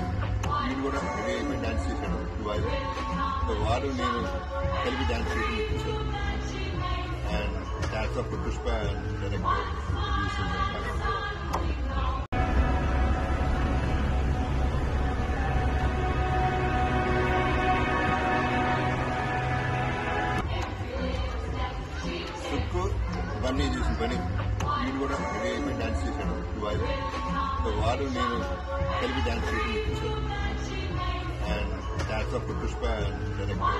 వీడు కూడా రెడీ అయిపోయి డాన్స్ చేశాడు దుబాయ్ సో వాడు నేను కలిపి డాన్స్ చేసి ఇప్పించాడు and dance of Pushpa director Sukku Bunny చేసిన పని వీడు కూడా రెడీ అయిపోయి డాన్స్ చేశాడు దుబాయ్ సో వాడు నేను కలిపి డాన్స్ చేసి ఇప్పించాడు and dance of Pushpa director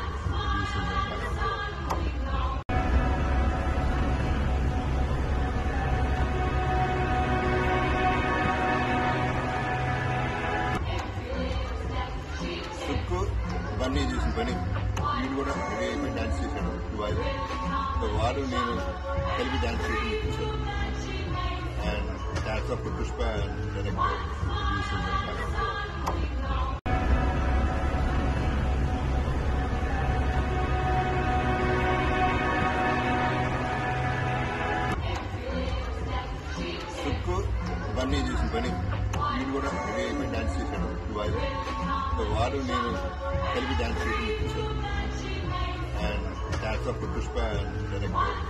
Sukku Bunny చేసిన పని వీడు కూడా రెడీ అయిపోయి డాన్స్ చేశాడు దుబాయ్ సో వాడు నేను కలిపి డాన్స్ చేసి ఇప్పించాడు and dance of Pushpa director Sukku Bunny చేసిన పని వీడు కూడా రెడీ అయిపోయి డాన్స్ చేశాడు దుబాయ్ సో వాడు నేను కలిపి డాన్స్ చేసి ఇప్పించాడు and dance of Pushpa director